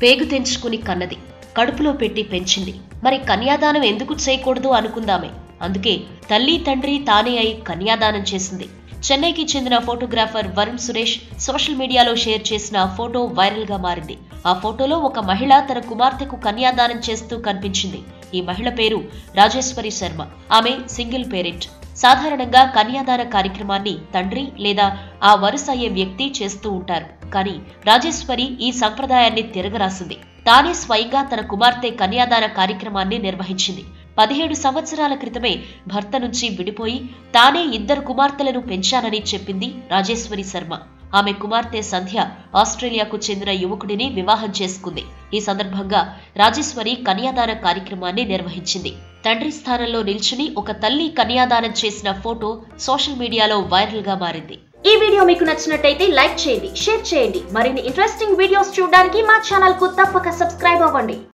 పేగు తెంచుకుని కన్నది కడుపులో పెట్టి పెంచింది మరి కన్యాదానం ఎందుకు చేయకూడదు అనుకుందామే అందుకే తల్లి తండ్రి తానే అయి కన్యాదానం చేసింది చెన్నైకి చెందిన ఫోటోగ్రాఫర్ వరుణ్ సురేష్ సోషల్ మీడియాలో షేర్ చేసిన ఫోటో వైరల్ గా మారింది ఆ ఫోటోలో ఒక మహిళ తన కుమార్తెకు కన్యాదానం చేస్తూ కనిపించింది ఈ మహిళ పేరు రాజేశ్వరి శర్మ ఆమె సింగిల్ పేరెంట్ సాధారణంగా కన్యాదాన కార్యక్రమాన్ని తండ్రి లేదా ఆ వరుస అయ్యే వ్యక్తి చేస్తూ ఉంటారు కానీ రాజేశ్వరి ఈ సంప్రదాయాన్ని తిరగరాసింది తానే స్వయంగా తన కుమార్తె కన్యాదాన కార్యక్రమాన్ని నిర్వహించింది పదిహేడు సంవత్సరాల క్రితమే భర్త నుంచి విడిపోయి తానే ఇద్దరు కుమార్తెలను పెంచానని చెప్పింది రాజేశ్వరి శర్మ ఆమె కుమార్తె సంధ్య ఆస్ట్రేలియాకు చెందిన యువకుడిని వివాహం చేసుకుంది ఈ సందర్భంగా రాజేశ్వరి కన్యాదాన కార్యక్రమాన్ని నిర్వహించింది తండ్రి స్థానంలో నిల్చుని ఒక తల్లి కన్యాదానం చేసిన ఫోటో సోషల్ మీడియాలో వైరల్ గా మారింది ఈ వీడియో మీకు నచ్చినట్టయితే లైక్ చేయండి షేర్ చేయండి మరిన్ని ఇంట్రెస్టింగ్ వీడియోస్ చూడడానికి మా ఛానల్ కు తప్పక సబ్స్క్రైబ్ అవ్వండి